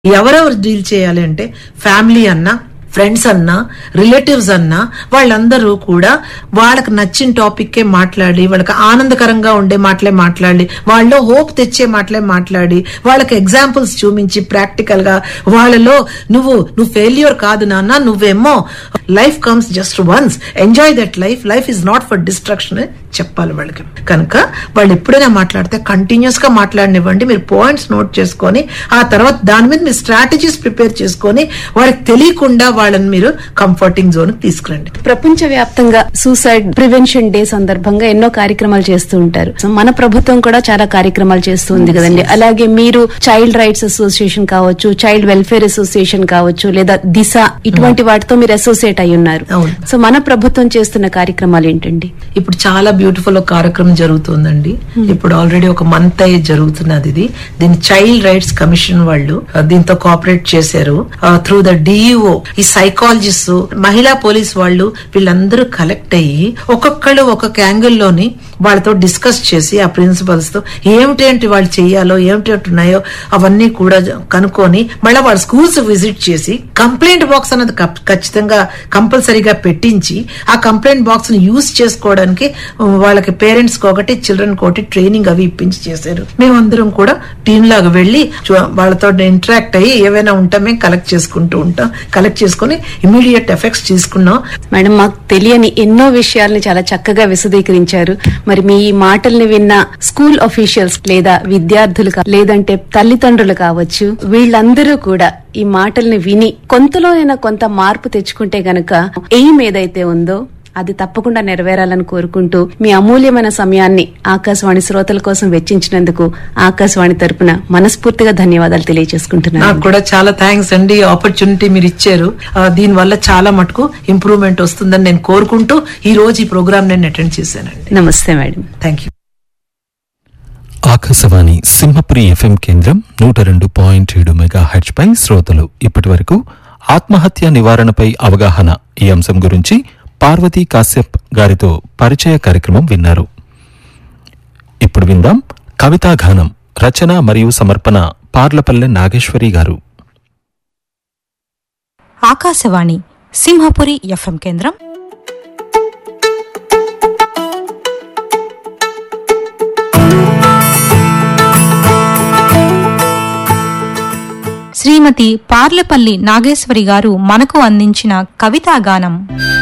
ఎవరెవరు డీల్ చేయాలి అంటే ఫ్యామిలీ అన్నా ఫ్రెండ్స్ అన్నా రిలేటివ్స్ అన్నా వాళ్ళందరూ కూడా వాళ్ళకి నచ్చిన టాపిక్కే మాట్లాడి వాళ్ళకి ఆనందకరంగా ఉండే మాటలే మాట్లాడి వాళ్ళలో హోప్ తెచ్చే మాటలే మాట్లాడి వాళ్ళకి ఎగ్జాంపుల్స్ చూపించి ప్రాక్టికల్ గా వాళ్ళలో నువ్వు నువ్వు ఫెయిల్యూర్ కాదు నాన్న నువ్వేమో life comes just once enjoy that life life is not for destruction చెప్పాలి వాళ్ళకి కనుక వాళ్ళు ఎప్పుడైనా మాట్లాడితే కంటిన్యూస్ గా మాట్లాడనివ్వండి మీరు పాయింట్స్ నోట్ చేసుకొని ఆ తర్వాత దాని మీద మీరు స్ట్రాటజీస్ ప్రిపేర్ చేసుకొని వాళ్ళకి తెలియకుండా వాళ్ళని మీరు కంఫర్టింగ్ జోన్ తీసుకురండి ప్రపంచ వ్యాప్తంగా సూసైడ్ ప్రివెన్షన్ డే సందర్భంగా ఎన్నో కార్యక్రమాలు చేస్తూ ఉంటారు సో మన ప్రభుత్వం కూడా చాలా కార్యక్రమాలు చేస్తూ ఉంది కదండి అలాగే మీరు చైల్డ్ రైట్స్ అసోసియేషన్ కావచ్చు చైల్డ్ వెల్ఫేర్ అసోసియేషన్ కావచ్చు లేదా దిశ ఇటువంటి వాటితో మీరు అసోసియేట్ అయి ఉన్నారు అవును. సో మన ప్రభుత్వం చేస్తున్న కార్యక్రమాలు ఏంటండి ఇప్పుడు చాలా బ్యూటిఫుల్ ఒక కార్యక్రమం జరుగుతుందండి ఇప్పుడు ఆల్రెడీ ఒక మంత్ అయ్యి జరుగుతున్నది ఇది దీని చైల్డ్ రైట్స్ కమిషన్ వాళ్ళు ఆ, దీంతో కోఆపరేట్ చేశారు త్రూ ద డిఈఓ ఈ సైకాలజిస్ట్ మహిళా పోలీస్ వాళ్ళు వీళ్ళందరూ కలెక్ట్ అయ్యి ఒక్కొక్కళ్ళు ఒక్కొక్క యాంగిల్ లోని వాళ్ళతో డిస్కస్ చేసి ఆ ప్రిన్సిపల్స్ తో ఏమిటేంటి వాళ్ళు చేయాలో ఏమిటేంటి ఉన్నాయో అవన్నీ కూడా కనుక్కొని మళ్ళీ వాళ్ళ స్కూల్స్ విజిట్ చేసి కంప్లైంట్ బాక్స్ అన్నది కప్- ఖచ్చితంగా కంపల్సరీగా పెట్టించి ఆ కంప్లైంట్ బాక్స్ ని యూజ్ చేసుకోవడానికి ఉమ్, వాళ్ళకి పేరెంట్స్ కి ఒకటి చిల్డ్రన్ ఒకటి ట్రైనింగ్ అవి ఇప్పించి చేశారు మేమందరం కూడా టీమ్ లాగా వెళ్లి చూ- వాళ్ళతో ఇంటరాక్ట్ అయ్యి ఏవైనా ఉంటా మేము కలెక్ట్ చేసుకుంటూ ఉంటాం కలెక్ట్ చేసుకుని ఇమీడియట్ ఎఫెక్ట్స్ తీసుకున్నాం మేడం మాకు తెలియని ఎన్నో విషయాల్ని చాలా చక్కగా విశదీకరించారు మరి మీ ఈ మాటల్ని విన్న స్కూల్ అఫీషియల్స్ లేదా విద్యార్థులు కా- లేదంటే తల్లిదండ్రులు కావచ్చు వీళ్ళందరూ కూడా ఈ మాటల్ని విని కొంతలో అయినా కొంత మార్పు తెచ్చుకుంటే గనక ఎయిమ్ ఏదైతే ఉందో అది తప్పకుండా నెరవేరాలని కోరుకుంటూ మీ అమూల్యమైన సమయాన్ని ఆకాశవాణి శ్రోతల కోసం వెచ్చించినందుకు ఆకాశవాణి తరపున మనస్ఫూర్తిగా ధన్యవాదాలు తెలియజేసుకుంటున్నాను నాకు కూడా చాలా థ్యాంక్స్ అండి ఆపర్చునిటీ మీరు ఇచ్చారు ఆ, దీని వల్ల చాలా మటుకు ఇంప్రూవ్మెంట్ వస్తుందని నేను కోరుకుంటూ ఈ రోజు ఈ ప్రోగ్రామ్ నేను అటెండ్ చేశానండి namaste madam thank you Akashvani Simhapuri FM కేంద్రం నూట రెండు పాయింట్ ఏడు మెగా హెచ్ పై శ్రోతలు ఇప్పటి వరకు ఆత్మహత్య నివారణపై అవగాహన ఈ అంశం గురించి పార్వతీ కాశ్యప్ గారితో పరిచయ కార్యక్రమం విన్నారు ఇప్పుడు విందాం కవితాగానం రచన మరియు సమర్పణ పార్లపల్లె నాగేశ్వరి గారు ఆకాశవాణి సింహపురి ఎఫ్ఎం కేంద్రం శ్రీమతి పార్లపల్లి నాగేశ్వరి గారు మనకు అందించిన కవితాగానం